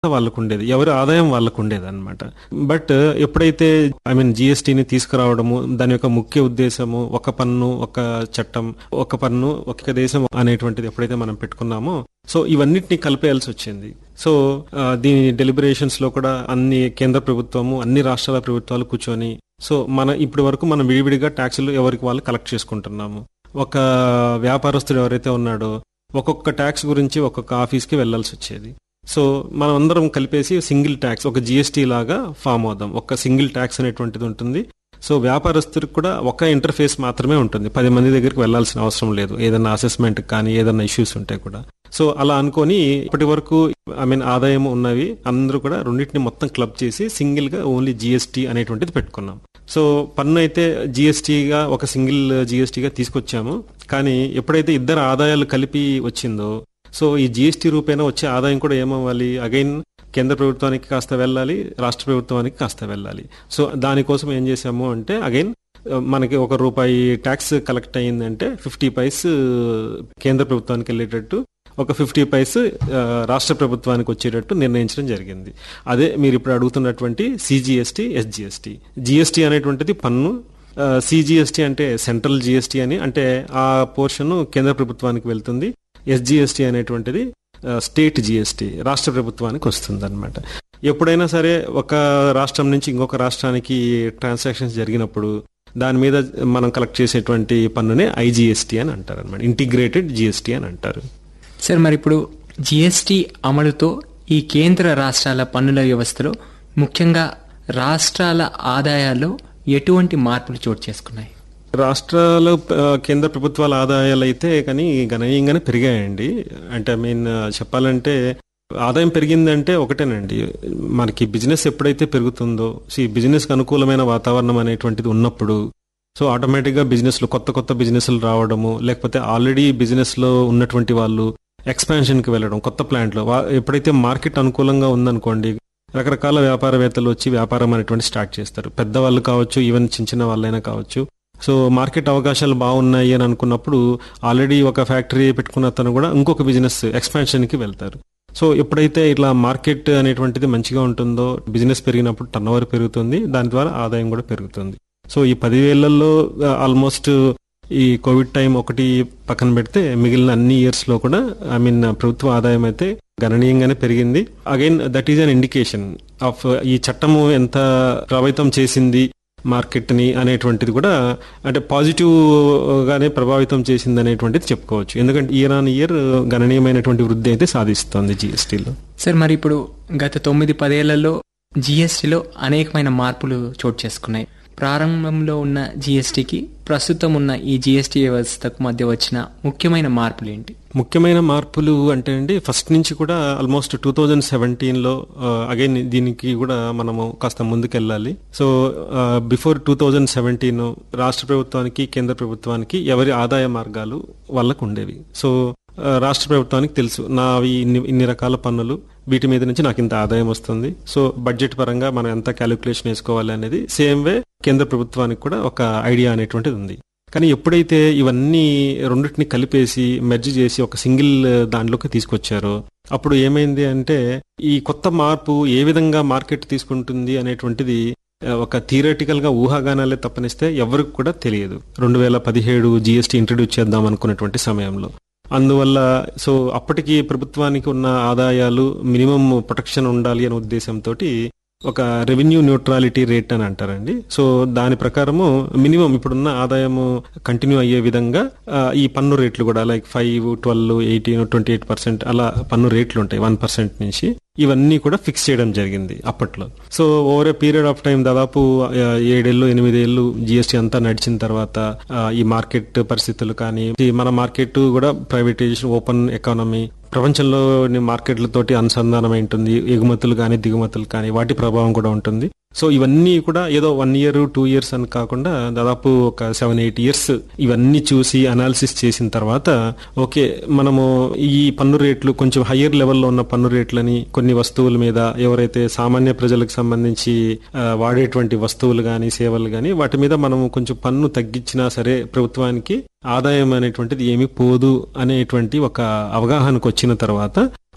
వాళ్ళకు ఉండేది ఎవరి ఆదాయం వాళ్ళకు ఉండేది అనమాట బట్ ఎప్పుడైతే ఐ మీన్ జిఎస్టీని తీసుకురావడము దాని యొక్క ముఖ్య ఉద్దేశము ఒక పన్ను ఒక చట్టం ఒక పన్ను ఒక దేశం అనేటువంటిది ఎప్పుడైతే మనం పెట్టుకున్నామో సో ఇవన్నిటిని కలిపేయాల్సి వచ్చింది సో ఆ, దీని డెలిబరేషన్స్ లో కూడా అన్ని కేంద్ర ప్రభుత్వము అన్ని రాష్ట్రాల ప్రభుత్వాలు కూర్చొని సో మన ఇప్పటి వరకు మనం విడివిడిగా ట్యాక్సులు ఎవరికి వాళ్ళు కలెక్ట్ చేసుకుంటున్నాము ఒక వ్యాపారస్తుడు ఎవరైతే ఉన్నాడో ఒక్కొక్క ట్యాక్స్ గురించి ఒక్కొక్క ఆఫీస్కి వెళ్లాల్సి వచ్చేది సో మనం అందరం కలిపేసి సింగిల్ ట్యాక్స్ ఒక జిఎస్టీ లాగా ఫామ్ అవుదాం ఒక సింగిల్ ట్యాక్స్ అనేటువంటిది ఉంటుంది సో వ్యాపారస్తుడికి కూడా ఒక ఇంటర్ఫేస్ మాత్రమే ఉంటుంది పది మంది దగ్గరికి వెళ్లాల్సిన అవసరం లేదు ఏదైనా అసెస్మెంట్ కానీ ఏదైనా ఇష్యూస్ ఉంటే కూడా సో అలా అనుకొని ఇప్పటి వరకు ఐ మీన్ ఆదాయం ఉన్నవి అందరూ కూడా రెండింటిని మొత్తం క్లబ్ చేసి సింగిల్ గా ఓన్లీ జిఎస్టీ అనేటువంటిది పెట్టుకున్నాం సో పన్ను అయితే జిఎస్టీగా ఒక సింగిల్ జిఎస్టీగా తీసుకొచ్చాము కానీ ఎప్పుడైతే ఇద్దరు ఆదాయాలు కలిపి వచ్చిందో సో ఈ జిఎస్టీ రూపేణా వచ్చే ఆదాయం కూడా ఏమవ్వాలి అగైన్ కేంద్ర ప్రభుత్వానికి కాస్త వెళ్ళాలి రాష్ట్ర ప్రభుత్వానికి కాస్త వెళ్ళాలి సో దానికోసం ఏం చేశాము అంటే అగైన్ మనకి ఒక రూపాయి ట్యాక్స్ కలెక్ట్ అయ్యిందంటే ఫిఫ్టీ పైస్ కేంద్ర ప్రభుత్వానికి వెళ్ళేటట్టు ఒక ఫిఫ్టీ పైస్ ఆ, రాష్ట్ర ప్రభుత్వానికి వచ్చేటట్టు నిర్ణయించడం జరిగింది అదే మీరు ఇప్పుడు అడుగుతున్నటువంటి సిజిఎస్టీ ఎస్జిఎస్టీ జిఎస్టీ అనేటువంటిది పన్ను సిజిఎస్టీ అంటే సెంట్రల్ జిఎస్టీ అని అంటే ఆ పోర్షన్ కేంద్ర ప్రభుత్వానికి వెళ్తుంది ఎస్జిఎస్టీ అనేటువంటిది ఆ, స్టేట్ జిఎస్టీ రాష్ట్ర ప్రభుత్వానికి వస్తుంది అనమాట ఎప్పుడైనా సరే ఒక రాష్ట్రం నుంచి ఇంకొక రాష్ట్రానికి ట్రాన్సాక్షన్స్ జరిగినప్పుడు దాని మీద మనం కలెక్ట్ చేసేటువంటి పన్నునే ఐజిఎస్టీ అని అంటారు అనమాట ఇంటిగ్రేటెడ్ జిఎస్టీ అని అంటారు సార్ మరి ఇప్పుడు జిఎస్టి అమలుతో ఈ కేంద్ర రాష్ట్రాల పన్నుల వ్యవస్థలో ముఖ్యంగా రాష్ట్రాల ఆదాయాల్లో ఎటువంటి మార్పులు చోటు చేసుకున్నాయి రాష్ట్రాలు ఆ, కేంద్ర ప్రభుత్వాల ఆదాయాలు అయితే కానీ గణనీయంగానే పెరిగాయండి అంటే ఐ మీన్ చెప్పాలంటే ఆదాయం పెరిగిందంటే ఒకటేనండి మనకి బిజినెస్ ఎప్పుడైతే పెరుగుతుందో ఈ బిజినెస్ కి అనుకూలమైన వాతావరణం అనేటువంటిది ఉన్నప్పుడు సో ఆటోమేటిక్ గా బిజినెస్ లో కొత్త కొత్త బిజినెస్లు రావడము లేకపోతే ఆల్రెడీ బిజినెస్ లో ఉన్నటువంటి వాళ్ళు ఎక్స్పాన్షన్ కి వెళ్ళడం కొత్త ప్లాంట్ లో వా- ఎప్పుడైతే మార్కెట్ అనుకూలంగా ఉందనుకోండి రకరకాల వ్యాపారవేత్తలు వచ్చి వ్యాపారం అనేటువంటి స్టార్ట్ చేస్తారు పెద్దవాళ్ళు కావచ్చు ఈవెన్ చిన్న చిన్న వాళ్ళైనా కావచ్చు సో మార్కెట్ అవకాశాలు బాగున్నాయి అని అనుకున్నప్పుడు ఆల్రెడీ ఒక ఫ్యాక్టరీ పెట్టుకున్న అతను కూడా ఇంకొక బిజినెస్ ఎక్స్పాన్షన్ కి వెళ్తారు సో ఎప్పుడైతే ఇట్లా మార్కెట్ అనేటువంటిది మంచిగా ఉంటుందో బిజినెస్ పెరిగినప్పుడు టర్న్ ఓవర్ పెరుగుతుంది దాని ద్వారా ఆదాయం కూడా పెరుగుతుంది సో ఈ పదివేలలో ఆల్మోస్ట్ ఈ కోవిడ్ టైం ఒకటి పక్కన పెడితే మిగిలిన అన్ని ఇయర్స్ లో కూడా ఐ మీన్ ప్రభుత్వ ఆదాయం అయితే గణనీయంగానే పెరిగింది again that is an indication of ఈ చట్టము ఎంత ప్రభావితం చేసింది మార్కెట్ ని అనేటువంటిది కూడా అంటే పాజిటివ్ గానే ప్రభావితం చేసింది అనేటువంటిది చెప్పుకోవచ్చు ఎందుకంటే ఇయర్ ఆన్ ఇయర్ గణనీయమైనటువంటి వృద్ధి అయితే సాధిస్తోంది జిఎస్టీలో సార్ మరి ఇప్పుడు గత తొమ్మిది పదేళ్లలో జిఎస్టిలో అనేకమైన మార్పులు చోటు చేసుకున్నాయి ప్రారంభంలో ఉన్న జిఎస్టికి ప్రస్తుతం ఉన్న ఈ జిఎస్టి వ్యవస్థకు మధ్య వచ్చిన ముఖ్యమైన మార్పులు ఏంటి ముఖ్యమైన మార్పులు అంటే అండి ఫస్ట్ నుంచి కూడా ఆల్మోస్ట్ టూ థౌజండ్ సెవెంటీన్ లో అగైన్ దీనికి కూడా మనము కాస్త ముందుకెళ్ళాలి so before two thousand seventeen రాష్ట్ర ప్రభుత్వానికి కేంద్ర ప్రభుత్వానికి ఎవరి ఆదాయ మార్గాలు వాళ్ళకు ఉండేవి సో ఆ, రాష్ట్ర ప్రభుత్వానికి తెలుసు నావి ఇన్ని ఇన్ని రకాల పన్నులు వీటి మీద నుంచి నాకు ఇంత ఆదాయం వస్తుంది సో బడ్జెట్ పరంగా మనం ఎంత క్యాలిక్యులేషన్ వేసుకోవాలి అనేది సేమ్ వే కేంద్ర ప్రభుత్వానికి కూడా ఒక ఐడియా అనేటువంటిది ఉంది కానీ ఎప్పుడైతే ఇవన్నీ రెండింటిని కలిపేసి మెర్జ్ చేసి ఒక సింగిల్ దాంట్లోకి తీసుకొచ్చారో అప్పుడు ఏమైంది అంటే ఈ కొత్త మార్పు ఏ విధంగా మార్కెట్ తీసుకుంటుంది అనేటువంటిది ఆ, ఒక థియరటికల్ గా ఊహాగానాలే తప్పనిస్తే ఎవరికి కూడా తెలియదు రెండు వేల పదిహేడు జిఎస్టీ ఇంట్రడ్యూస్ చేద్దాం అనుకున్నటువంటి సమయంలో అందువల్ల సో అప్పటికి ప్రభుత్వానికి ఉన్న ఆదాయాలు మినిమం ప్రొటెక్షన్ ఉండాలి అనే ఉద్దేశంతో ఒక రెవెన్యూ న్యూట్రాలిటీ రేట్ అని అంటారండి సో దాని ప్రకారము మినిమం ఇప్పుడున్న ఆదాయము కంటిన్యూ అయ్యే విధంగా ఆ, ఈ పన్ను రేట్లు కూడా like five twelve eighteen twenty eight percent అలా పన్ను రేట్లు ఉంటాయి వన్ పర్సెంట్ నుంచి ఇవన్నీ కూడా ఫిక్స్ చేయడం జరిగింది అప్పట్లో so over a period of time దాదాపు ఆ, ఏడేళ్ళు ఎనిమిదేళ్ళు జిఎస్టీ అంతా నడిచిన తర్వాత ఆ, ఈ మార్కెట్ పరిస్థితులు కానీ ఈ మన మార్కెట్ కూడా ప్రైవేటైజేషన్ ఓపెన్ ఎకానమీ ప్రపంచంలో మార్కెట్లతోటి అనుసంధానం ఉంటుంది ఎగుమతులు కానీ దిగుమతులు కానీ వాటి ప్రభావం కూడా ఉంటుంది సో ఇవన్నీ కూడా ఏదో వన్ ఇయర్ టూ ఇయర్స్ అని కాకుండా దాదాపు ఒక సెవెన్ ఎయిట్ ఇయర్స్ ఇవన్నీ చూసి అనాలిసిస్ చేసిన తర్వాత ఓకే మనము ఈ పన్ను రేట్లు కొంచెం హయ్యర్ లెవెల్లో ఉన్న పన్ను రేట్లని కొన్ని వస్తువుల మీద ఎవరైతే సామాన్య ప్రజలకు సంబంధించి ఆ, వాడేటువంటి వస్తువులు కానీ సేవలు కానీ వాటి మీద మనము కొంచెం పన్ను తగ్గించినా సరే ప్రభుత్వానికి ఆదాయం అనేటువంటిది ఏమీ పోదు అనేటువంటి ఒక అవగాహనకు వచ్చిన తర్వాత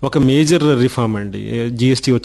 ఒక మేజర్ రిఫార్మ్ అండి జిఎస్టీ